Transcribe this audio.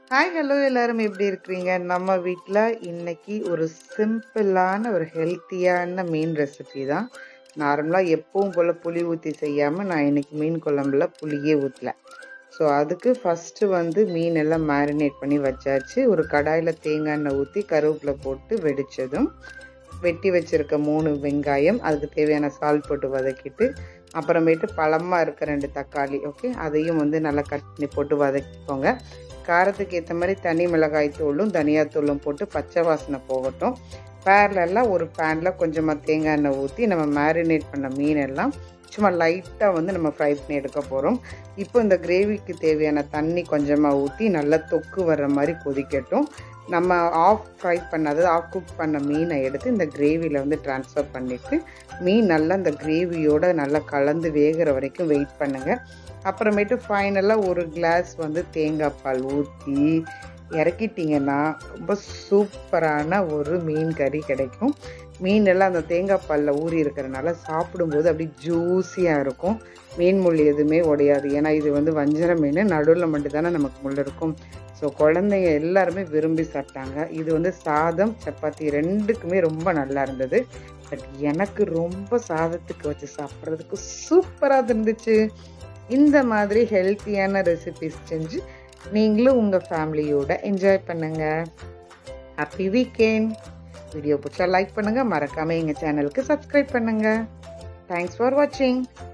hi hello எல்லாரும் எப்படி இருக்கிறீங்க நம்ம வீட்டில் இன்னைக்கு ஒரு சிம்பிளான ஒரு ஹெல்த்தியான மீன் ரெசிபி தான் நார்மலாக எப்பவும் போல் புளி ஊற்றி செய்யாமல் நான் இன்னைக்கு மீன் குழம்புல புளியே ஊற்றல ஸோ அதுக்கு ஃபஸ்ட்டு வந்து மீன் எல்லாம் மேரினேட் பண்ணி வச்சாச்சு ஒரு கடாயில் தேங்காய் எண்ணெய் ஊற்றி கருவேப்பிலை போட்டு வெடித்ததும் வெட்டி வச்சிருக்க மூணு வெங்காயம் அதுக்கு தேவையான சால்ட் போட்டு வதக்கிட்டு அப்புறமேட்டு பழமாக இருக்க ரெண்டு தக்காளி ஓகே அதையும் வந்து நல்லா கட் பண்ணி போட்டு வதக்கிக்கோங்க காரத்துக்கு ஏற்ற மாதிரி தனி மிளகாய் தூளும் தனியாத்தூளும் போட்டு பச்சை வாசனை போகட்டும் பேரலெல்லாம் ஒரு பேனில் கொஞ்சமாக தேங்காய் எண்ணெய் ஊற்றி நம்ம மேரினேட் பண்ண மீன் எல்லாம் சும்மா லைட்டாக வந்து நம்ம ஃப்ரை பண்ணி எடுக்க போகிறோம் இப்போ இந்த கிரேவிக்கு தேவையான தண்ணி கொஞ்சமாக ஊற்றி நல்லா தொக்கு வர்ற மாதிரி கொதிக்கட்டும் நம்ம ஆஃப் ஃப்ரை பண்ண அதாவது ஆஃப் குக் பண்ண மீனை எடுத்து இந்த கிரேவியில் வந்து ட்ரான்ஸ்ஃபர் பண்ணிவிட்டு மீன் நல்லா இந்த கிரேவியோட நல்லா கலந்து வேகிற வரைக்கும் வெயிட் பண்ணுங்கள் அப்புறமேட்டு ஃபைனலாக ஒரு கிளாஸ் வந்து தேங்காய் பால் ஊற்றி இறக்கிட்டிங்கன்னா ரொம்ப சூப்பரான ஒரு மீன் கறி கிடைக்கும் மீன் எல்லாம் அந்த தேங்காய் பாலில் ஊறி இருக்கிறனால சாப்பிடும்போது அப்படி ஜூஸியாக இருக்கும் மீன் முள் எதுவுமே உடையாது ஏன்னா இது வந்து வஞ்சர மீன் நடுவில் மட்டும்தானே நமக்கு முள் இருக்கும் ஸோ குழந்தைங்க எல்லாருமே விரும்பி சாப்பிட்டாங்க இது வந்து சாதம் சப்பாத்தி ரெண்டுக்குமே ரொம்ப நல்லா இருந்தது பட் எனக்கு ரொம்ப சாதத்துக்கு வச்சு சாப்பிட்றதுக்கு சூப்பராக இருந்துச்சு இந்த மாதிரி ஹெல்த்தியான ரெசிபிஸ் செஞ்சு நீங்களும் உங்கள் ஃபேமிலியோட என்ஜாய் பண்ணுங்க ஹாப்பி வீக்கெண்ட் வீடியோ பிடிச்சா லைக் பண்ணுங்கள் மறக்காமல் எங்கள் சேனலுக்கு சப்ஸ்கிரைப் பண்ணுங்கள் தேங்க்ஸ் ஃபார் வாட்சிங்